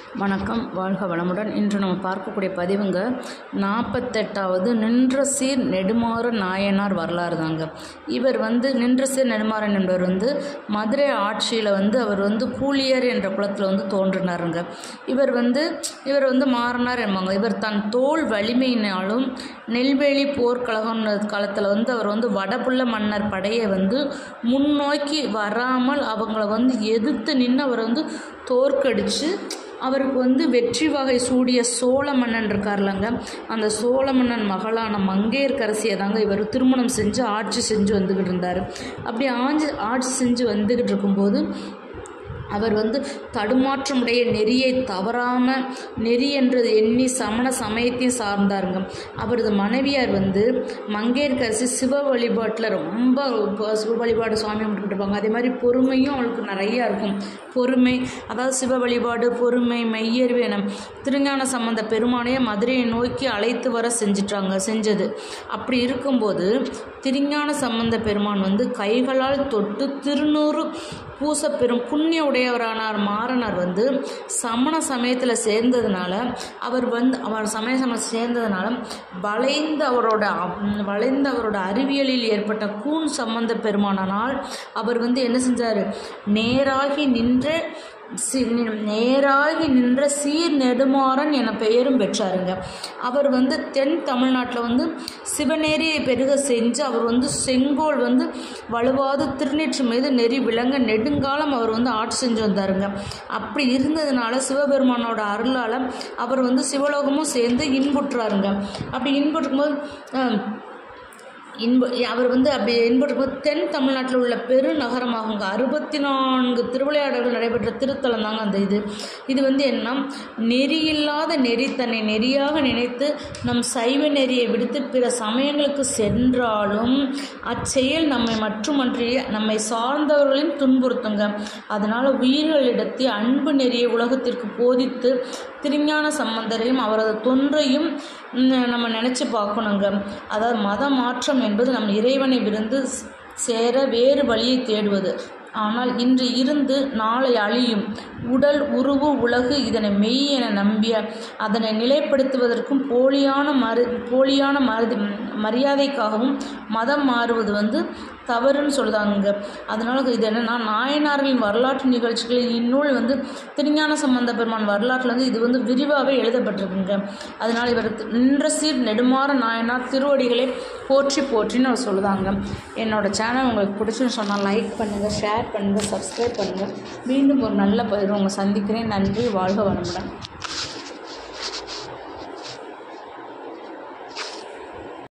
வணக்கம் வாழ்க வளமுடன் இன்று நம்ம பார்க்கக்கூடிய பதிவுங்க நாற்பத்தெட்டாவது நின்ற சீர் நெடுமாற நாயனார் வரலாறு தாங்க இவர் வந்து நின்ற சீர் நெடுமாறன் என்பவர் வந்து மதுரை ஆட்சியில் வந்து அவர் வந்து பூலியர் என்ற குலத்தில் வந்து தோன்றினாருங்க இவர் வந்து இவர் வந்து மாறனார் என்பாங்க இவர் தன் தோல் வலிமையினாலும் நெல்வேலி போர்க்கழகம் காலத்தில் வந்து அவர் வந்து வடபுள்ள மன்னர் படையை வந்து முன்னோக்கி வராமல் அவங்கள வந்து எதிர்த்து நின்று அவர் வந்து தோற்கடிச்சு அவருக்கு வந்து வெற்றி வகை சூடிய சோழ மன்னன் இருக்கார்லங்க அந்த சோழ மன்னன் மகளான மங்கையர்க்கரசியை தாங்க இவர் திருமணம் செஞ்சு ஆட்சி செஞ்சு வந்துக்கிட்டு இருந்தார் அப்படி ஆட்சி ஆட்சி செஞ்சு வந்துக்கிட்டு இருக்கும்போது அவர் வந்து தடுமாற்றமுடைய நெறியை தவறாமல் நெறி என்றது எண்ணி சமண சமயத்தையும் சார்ந்தாருங்க அவரது மனைவியார் வந்து மங்கையர்கரசி சிவ வழிபாட்டில் ரொம்ப ப- சிவ வழிபாடு சுவாமி கும்பிட்டுட்டு இருப்பாங்க அதே மாதிரி பொறுமையும் அவளுக்கு நிறையா இருக்கும் பொறுமை அதாவது சிவ வழிபாடு பொறுமை மெய்யறிவு என திருஞான சம்பந்த பெருமானையே மதுரையை நோக்கி அழைத்து வர செஞ்சிட்டாங்க செஞ்சது அப்படி இருக்கும்போது திருஞான சம்பந்த பெருமான் வந்து கைகளால் தொட்டு திருநூறு பூச பெரும் புண்ணிய உடையவரானார் மாறனார் வந்து சமண சமயத்தில் சேர்ந்ததுனால அவர் வந்து அவர் சமய சமயம் சேர்ந்ததுனால வளைந்த அவரோட அம், வளைந்த அவரோட அறிவியலில் ஏற்பட்ட கூன் சம்பந்த பெருமானால் அவர் வந்து என்ன செஞ்சார் நேராகி நின்ற சி- நி- நேராகி நின்ற சீர் நெடுமாறன் என பெயரும் பெற்றாருங்க அவர் வந்து தென் தமிழ்நாட்டில் வந்து சிவநெறியை பெருக செஞ்சு அவர் வந்து செங்கோல் வந்து வலுவாது திருநீற்று மீது நெறி விளங்க நெடுங்காலம் அவர் வந்து ஆட்சி செஞ்சு வந்தாருங்க அப்படி இருந்ததுனால சிவபெருமானோட அருளால் அவர் வந்து சிவலோகமும் சேர்ந்து இன்புற்றாருங்க அப்படி இன்புற்றும்போது ஆஹ், இன்ப அவர் வந்து அப்படி இன்புற்றும்போது தென் தமிழ்நாட்டில் உள்ள பெருநகரமாகுங்க அறுபத்தி நான்கு திருவிளையாடல்கள் நடைபெற்ற திருத்தலம் தாங்க அந்த இது இது வந்து என்ன நெறியில்லாத நெறி தன்னை நெறியாக நினைத்து நம் சைவ நெறியை விடுத்து பிற சமயங்களுக்கு சென்றாலும் அச்செயல் நம்மை மட்டுமன்றி நம்மை சார்ந்தவர்களையும் துன்புறுத்துங்க அதனால் உயிர்களிடத்தை அன்பு நெறியை உலகத்திற்கு போதித்து திருஞான சம்பந்தரையும் அவரது தொன்றையும் ம், நம்ம நினச்சி பார்க்கணுங்க அதாவது மத மாற்றம் என்பது நம் இறைவனை விருந்து சேர வேறு வழியை தேடுவது ஆனால் இன்று இருந்து நாளை அழியும் உடல் உருவு உலகு இதனை மெய் என நம்பிய அதனை நிலைப்படுத்துவதற்கும் போலியான மறு போலியான மருதி மரியாதைக்காகவும் மதம் மாறுவது வந்து தவறுன்னு சொல்லுதாங்க அதனால இது என்னன்னா நாயனார்களின் வரலாற்று நிகழ்ச்சிகளில் இந்நூல் வந்து திருஞான சம்பந்த பெருமான் வரலாற்றில் வந்து இது வந்து விரிவாகவே எழுதப்பட்டிருக்குங்க அதனால இவர் நின்ற சீர் நெடுமாற நாயனார் திருவடிகளை போற்றி போற்றின்னு அவர் சொல்லுதாங்க என்னோட சேனல் உங்களுக்கு பிடிச்சுன்னு சொன்னால் லைக் பண்ணுங்கள் ஷேர் பண்ணுங்கள் சப்ஸ்கிரைப் பண்ணுங்கள் மீண்டும் ஒரு நல்ல பதிவு உங்களை சந்திக்கிறேன் நன்றி வாழ்க வளமுடன்